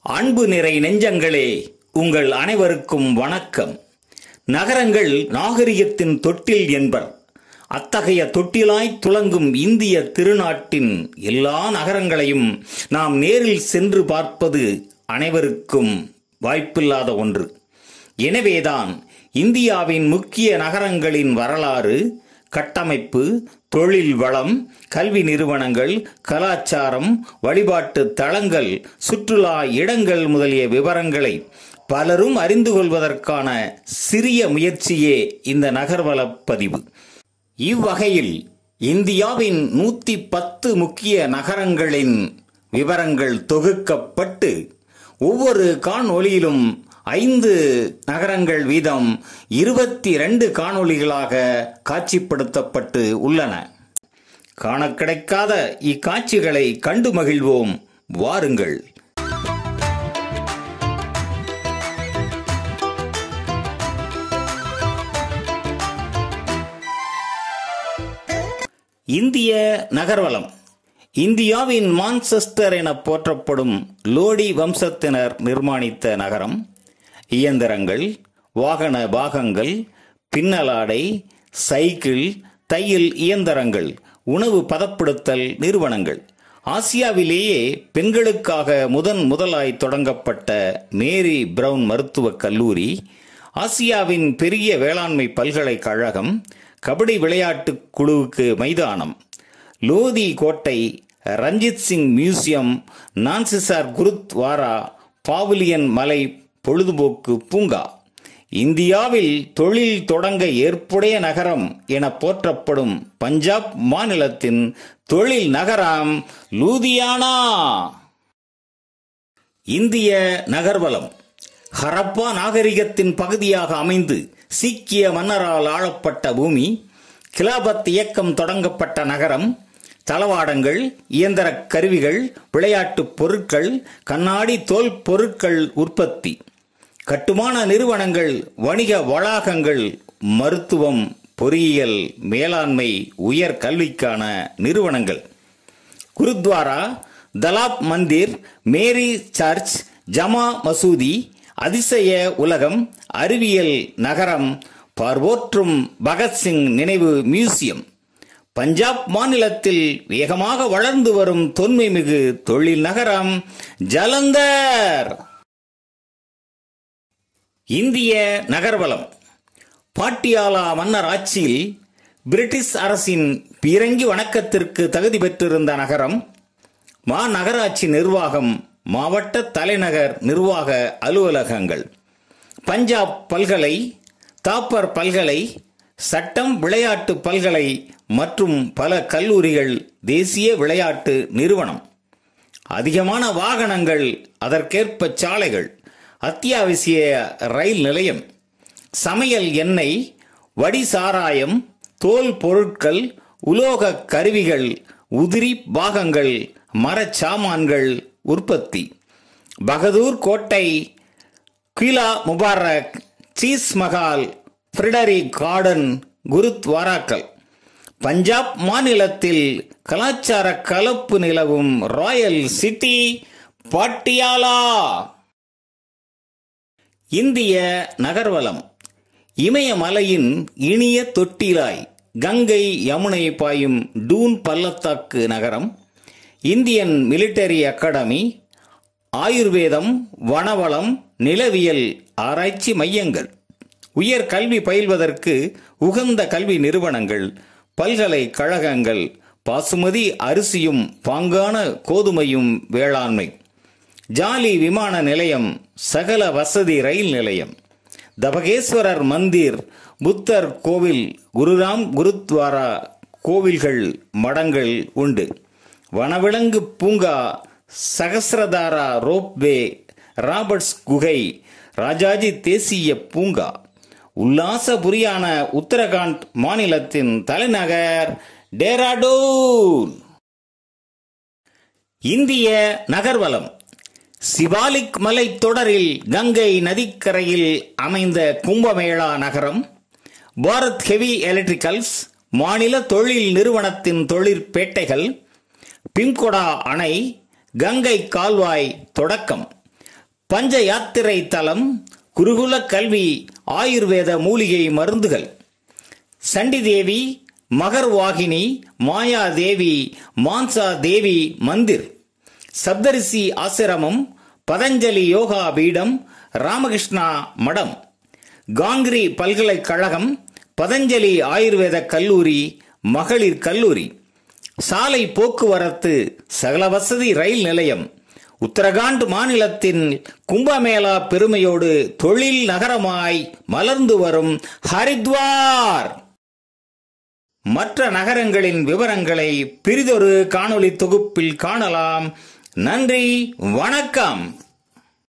அன்பு நிறை நெஞ்சங்களே உங்கள் அனைவருக்கும் வணக்கம் நகரங்கள் நாகரிகத்தின் தொட்டில் என்பர் அத்தகைய தொட்டிலாய் துலங்கும் இந்திய திருநாட்டின் எல்லா நகரங்களையும் நாம் நேரில் சென்று பார்ப்பது அனைவருக்கும் வாய்ப்பில்லாத ஒன்று எனவேதான் இந்தியாவின் முக்கிய நகரங்களின் வரலாறு கட்டமைப்பு தொழில் வளம் கல்வி நிறுவனங்கள் கலாச்சாரம் வழிபாட்டு தளங்கள் சுற்றுலா இடங்கள் முதலிய விவரங்களை பலரும் அறிந்து கொள்வதற்கான சிறிய முயற்சியே இந்த நகர்வலப் பதிவு இவ்வகையில் இந்தியாவின் நூத்தி பத்து முக்கிய நகரங்களின் விவரங்கள் தொகுக்கப்பட்டு ஒவ்வொரு காணொளியிலும் ஐந்து நகரங்கள் வீதம் இருபத்தி ரெண்டு காணொளிகளாக காட்சிப்படுத்தப்பட்டு உள்ளன காண கிடைக்காத இக்காட்சிகளை கண்டு மகிழ்வோம் வாருங்கள் இந்திய நகர்வலம் இந்தியாவின் மான்செஸ்டர் என போற்றப்படும் லோடி வம்சத்தினர் நிர்மாணித்த நகரம் இயந்திரங்கள் வாகன பாகங்கள் பின்னலாடை சைக்கிள் தையல் இயந்திரங்கள் உணவு பதப்படுத்தல் நிறுவனங்கள் ஆசியாவிலேயே பெண்களுக்காக முதன் முதலாய் தொடங்கப்பட்ட மேரி பிரவுன் மருத்துவக் கல்லூரி ஆசியாவின் பெரிய வேளாண்மை பல்கலைக்கழகம் கபடி விளையாட்டுக் குழுவுக்கு மைதானம் லோதி கோட்டை ரஞ்சித் சிங் மியூசியம் நான்சிசார் குருத்வாரா பாவிலியன் மலை பொழுதுபோக்கு பூங்கா இந்தியாவில் தொழில் தொடங்க ஏற்புடைய நகரம் என போற்றப்படும் பஞ்சாப் மாநிலத்தின் தொழில் நகரம் லூதியானா இந்திய நகர்வலம் ஹரப்பா நாகரிகத்தின் பகுதியாக அமைந்து சீக்கிய மன்னரால் ஆளப்பட்ட பூமி கிலாபத் இயக்கம் தொடங்கப்பட்ட நகரம் தளவாடங்கள் இயந்திர கருவிகள் விளையாட்டுப் பொருட்கள் கண்ணாடி தோல் பொருட்கள் உற்பத்தி கட்டுமான நிறுவனங்கள் வணிக வளாகங்கள் மருத்துவம் பொறியியல் மேலாண்மை உயர் கல்விக்கான நிறுவனங்கள் குருத்வாரா தலாப் மந்திர் மேரி சர்ச் ஜமா மசூதி அதிசய உலகம் அறிவியல் நகரம் பார்வோற்றும் பகத்சிங் நினைவு மியூசியம் பஞ்சாப் மாநிலத்தில் வேகமாக வளர்ந்து வரும் தொன்மைமிகு தொழில் நகரம் ஜலந்தர் இந்திய நகர்வலம் பாட்டியாலா மன்னர் ஆட்சியில் பிரிட்டிஷ் அரசின் பீரங்கி வணக்கத்திற்கு தகுதி பெற்றிருந்த நகரம் மாநகராட்சி நிர்வாகம் மாவட்ட தலைநகர் நிர்வாக அலுவலகங்கள் பஞ்சாப் பல்கலை தாப்பர் பல்கலை சட்டம் விளையாட்டு பல்கலை மற்றும் பல கல்லூரிகள் தேசிய விளையாட்டு நிறுவனம் அதிகமான வாகனங்கள் அதற்கேற்ப சாலைகள் அத்தியாவசிய ரயில் நிலையம் சமையல் எண்ணெய் வடி சாராயம் தோல் பொருட்கள் உலோக கருவிகள் உதிரி பாகங்கள் மரச்சாமான்கள் உற்பத்தி பகதூர் கோட்டை கீலா முபாரக் சீஸ் மகால் ஃப்ரிடரி கார்டன் குருத்வாராக்கள் பஞ்சாப் மாநிலத்தில் கலாச்சார கலப்பு நிலவும் ராயல் சிட்டி பாட்டியாலா இந்திய நகர்வலம் இமயமலையின் இனிய தொட்டிலாய் கங்கை யமுனை பாயும் டூன் பள்ளத்தாக்கு நகரம் இந்தியன் மிலிட்டரி அகாடமி ஆயுர்வேதம் வனவளம் நிலவியல் ஆராய்ச்சி மையங்கள் உயர் கல்வி பயில்வதற்கு உகந்த கல்வி நிறுவனங்கள் பல்கலைக்கழகங்கள் பாசுமதி அரிசியும் பாங்கான கோதுமையும் வேளாண்மை ஜாலி விமான நிலையம் சகல வசதி ரயில் நிலையம் தபகேஸ்வரர் மந்திர் புத்தர் கோவில் குருராம் குருத்வாரா கோவில்கள் மடங்கள் உண்டு வனவிலங்கு பூங்கா சகசிரதாரா ரோப்வே ராபர்ட்ஸ் குகை ராஜாஜி தேசிய பூங்கா உல்லாசபுரியான உத்தரகாண்ட் மாநிலத்தின் தலைநகர் டேராடூன் இந்திய நகர்வலம் சிவாலிக் மலைத்தொடரில் கங்கை நதிக்கரையில் அமைந்த கும்பமேளா நகரம் பாரத் ஹெவி எலக்ட்ரிக்கல்ஸ் மாநில தொழில் நிறுவனத்தின் தொழிற்பேட்டைகள் பிம்கொடா அணை கங்கை கால்வாய் தொடக்கம் பஞ்ச யாத்திரை தலம் குருகுல கல்வி ஆயுர்வேத மூலிகை மருந்துகள் சண்டி தேவி மகர்வாகினி மாயா தேவி மான்சா தேவி மந்திர் சப்தரிசி ஆசிரமம் பதஞ்சலி யோகா பீடம் ராமகிருஷ்ணா மடம் காங்கிரி பல்கலைக்கழகம் பதஞ்சலி ஆயுர்வேத கல்லூரி மகளிர் கல்லூரி சாலை போக்குவரத்து சகல வசதி ரயில் நிலையம் உத்தரகாண்ட் மாநிலத்தின் கும்பமேளா பெருமையோடு தொழில் நகரமாய் மலர்ந்து வரும் ஹரித்வார் மற்ற நகரங்களின் விவரங்களை பிரிதொரு காணொளி தொகுப்பில் காணலாம் நன்றி வணக்கம்